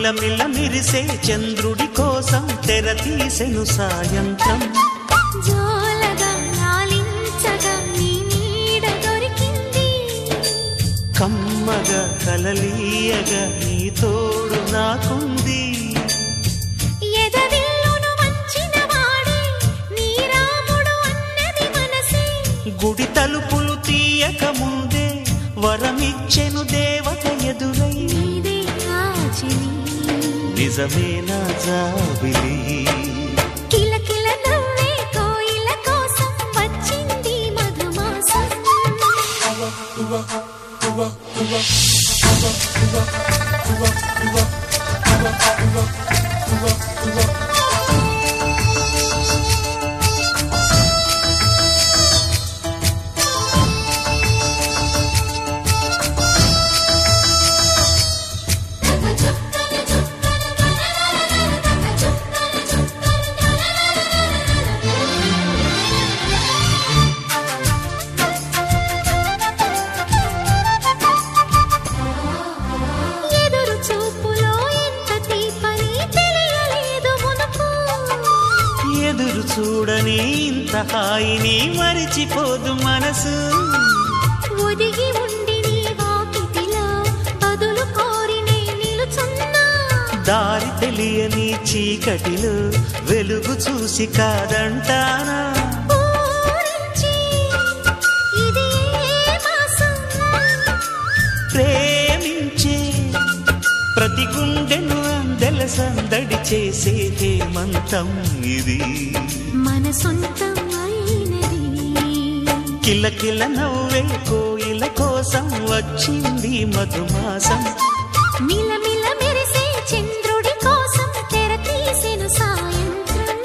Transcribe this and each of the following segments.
మిలమిల మిరిసే చంద్రుడి కోసం తెర తీసెను సాయంత్రం జోలగా లాలించగా నీ నీడ దొరికింది కమ్మగా కలలీయగా నీ తోడు నాకుంది ఎదవిల్లును వంచిన వాడే నీ రాముడు అన్నది మనసే గుడి తలుపులు తీయక ముందే వరమిచ్చెను దేవత ఎదురై నీదే ఆచని నిజమేనా జాబిలి కిలకిల నవ్వే కోయిల కోసం వచ్చింది మధుమాసం ఎదురు చూపులో ఎంత తీపని తెలియలేదు మునుపు ఎదురు చూడని ఇంత హాయిని మరిచిపోదు మనసు ఒదిగి ఉండి నీ వాకిటిలో బదులు కోరి నే నిలుచున్నా దారి తెలియని చీకటిలో వెలుగు చూసి కాదంటానా ఊరించి ఇది ఏ మాసం ప్రేమించే ప్రతి గుండెను అందెల సందడి చేసే హేమంతం ఇది మన సొంతం అయినది కిలకిల నవ్వే కోయిల కోసం వచ్చింది మధుమాసం మిలమిల మెరిసే చంద్రుడి కోసం తెర తీసెను సాయంత్రం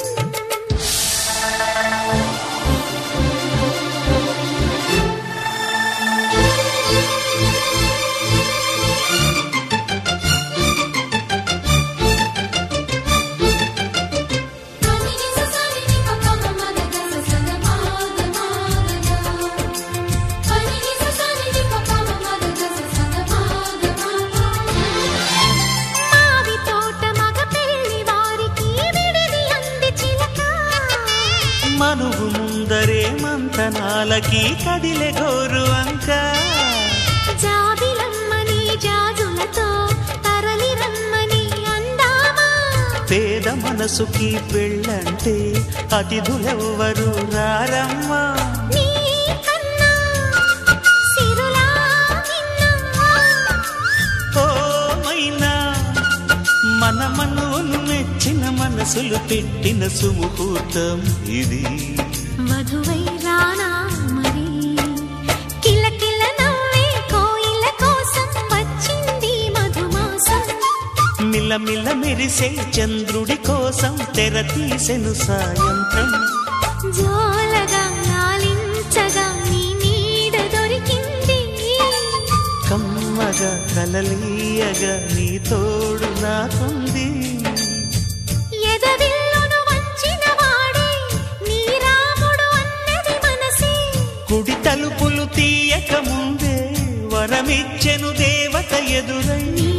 మావి తోట మగ పెళ్లి వారికి విడిది అంది చిలక మనువు ముందరే మంతనాలకి కదిలే గోరు అంక జాబిలమ్మని జాజులతో తరలి రమ్మని అందామా పేద మనసుకి పెళ్ళంటే అతిథులెవ్వరు రారమ్మా నీ కన్నా సిరులా నిన్నా ఓ మైనా మన మనవును మెచ్చిన మనసులు పెట్టిన సుముహూర్తం ఇది వధువై రానా మరి కిలకిల నవ్వే కోయిల కోసం వచ్చింది మధుమాసం మిలమిల మెరిసే చంద్రుడి కోసం తెర తీసెను సాయంత్రం జోలగా లాలించగా నీ నీడ దొరికింది కమ్మగా కలలీయగా నీ తోడు నాకుంది ఎదవిల్లును వంచిన వాడే నీ రాముడు అన్నది మనసే గుడి తలుపులు తీయక ముందే వరమిచ్చెను దేవత ఎదురై నీ